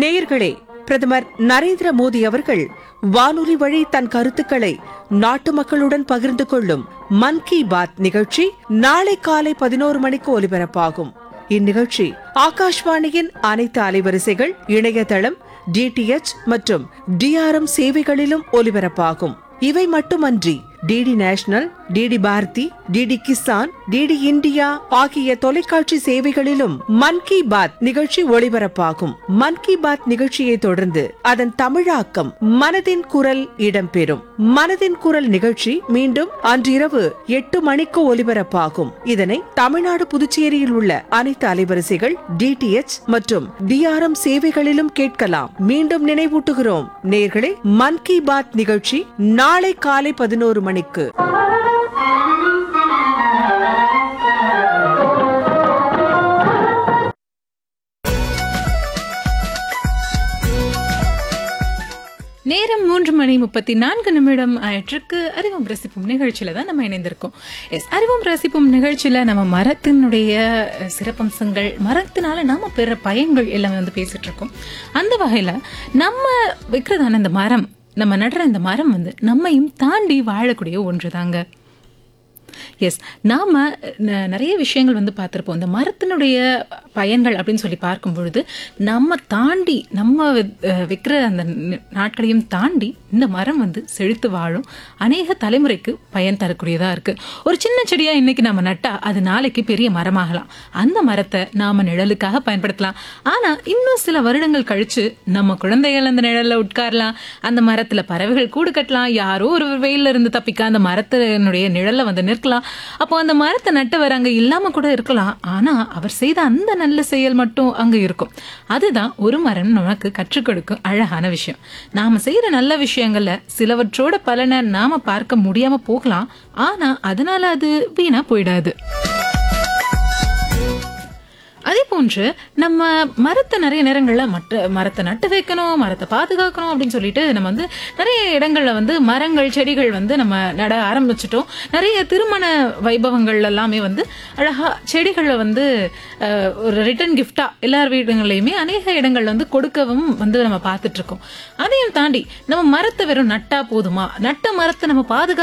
நேயர்களே பிரதமர் நரேந்திர மோடி அவர்கள் வானொலி வழி தன் கருத்துக்களை நாட்டு மக்களுடன் பகிர்ந்து கொள்ளும் மன் கி பாத் நிகழ்ச்சி நாளை காலை பதினோரு மணிக்கு ஒலிபரப்பாகும் இந்நிகழ்ச்சி ஆகாஷ்வாணியின் அனைத்து அலைவரிசைகள் இணையதளம் டிடிஎச் மற்றும் டிஆர்எம் சேவைகளிலும் ஒலிபரப்பாகும் இவை மட்டுமன்றி DD national DD Bharati DD Kisan DD India ஆகிய தொலைக்காட்சி சேவைகளிலும் மன் கி பாத் நிகழ்ச்சி ஒளிபரப்பாகும் மன் கி பாத் நிகழ்ச்சியை தொடர்ந்து அதன் தமிழாக்கம் மனதின் குரல் இடம்பெறும் மனதின் குரல் நிகழ்ச்சி மீண்டும் அன்றிரவு எட்டு மணிக்கு ஒலிபரப்பாகும் இதனை தமிழ்நாடு புதுச்சேரியில் உள்ள அனைத்து அலைவரிசைகள் டிடிஎச் மற்றும் டிஆர்எம் சேவைகளிலும் கேட்கலாம் மீண்டும் நினைவூட்டுகிறோம் நேர்களே மன் கி பாத் நிகழ்ச்சி நாளை காலை பதினோரு மணிக்கு நேரம் மூன்று மணி முப்பத்தி நான்கு நிமிடம் ஆயிற்றுக்கு அறிவும் ரசிப்பும் நிகழ்ச்சியில தான் நம்ம இணைந்திருக்கோம் எஸ் அறிவும் ரசிப்பும் நிகழ்ச்சியில நம்ம மரத்தினுடைய அஹ், சிறப்பம்சங்கள் மரத்தினால நாம பெற பயன்கள் எல்லாமே வந்து பேசிட்டு இருக்கோம் அந்த வகையில நம்ம வைக்கிறதான இந்த மரம் நம்ம நடுற இந்த மரம் வந்து நம்மையும் தாண்டி வாழக்கூடிய ஒன்றுதாங்க எஸ் நாம ந- நிறைய விஷயங்கள் வந்து பார்த்துருப்போம் இந்த மரத்தினுடைய பயன்கள் அப்படின்னு சொல்லி பார்க்கும் பொழுது நம்ம தாண்டி நம்ம அஹ், வைக்கிற அந்த ந- நாட்களையும் தாண்டி இந்த மரம் வந்து செழித்து வாழும் அநேக தலைமுறைக்கு பயன் தரக்கூடியதா இருக்கு ஒரு சின்ன செடியா இன்னைக்கு நம்ம நட்டா அது நாளைக்கு பெரிய மரமாகலாம் அந்த மரத்தை நாம நிழலுக்காக பயன்படுத்தலாம் ஆனா இன்னும் சில வருடங்கள் கழிச்சு நம்ம குழந்தைகள் அந்த நிழல்ல உட்காரலாம் அந்த மரத்துல பறவைகள் கூடு கட்டலாம் யாரோ ஒரு வெயில்ல இருந்து தப்பிக்க அந்த மரத்தினுடைய நிழல்ல வந்து நிற்கலாம் அப்போ அந்த மரத்தை நட்டவர் அங்க இல்லாம கூட இருக்கலாம் ஆனா அவர் செய்த அந்த நல்ல செயல் மட்டும் அங்க இருக்கும் அதுதான் ஒரு மரம் நமக்கு கற்றுக் கொடுக்கும் அழகான விஷயம் நாம செய்யற நல்ல விஷயங்கள்ல சிலவற்றோட பலனை நாம பார்க்க முடியாம போகலாம் ஆனா அதனால அது வீணா போயிடாது அதே போன்று நம்ம மரத்தை நிறைய நேரங்கள்ல மற்ற மரத்தை நட்டு வைக்கணும் மரத்தை பாதுகாக்கணும் அப்படின்னு சொல்லிட்டு நம்ம வந்து நிறைய இடங்கள்ல வந்து மரங்கள் செடிகள் வந்து நம்ம நட ஆரம்பிச்சிட்டோம் நிறைய திருமண வைபவங்கள் எல்லாமே வந்து அழகா செடிகளை வந்து அஹ், ஒரு ரிட்டர்ன் கிஃப்டா எல்லார் வீடுகள்லையுமே அநேக இடங்கள்ல வந்து கொடுக்கவும் வந்து நம்ம பார்த்துட்டு இருக்கோம் அதையும் தாண்டி நம்ம மரத்தை வெறும் நட்டா போதுமா நட்ட மரத்தை நம்ம பாதுகா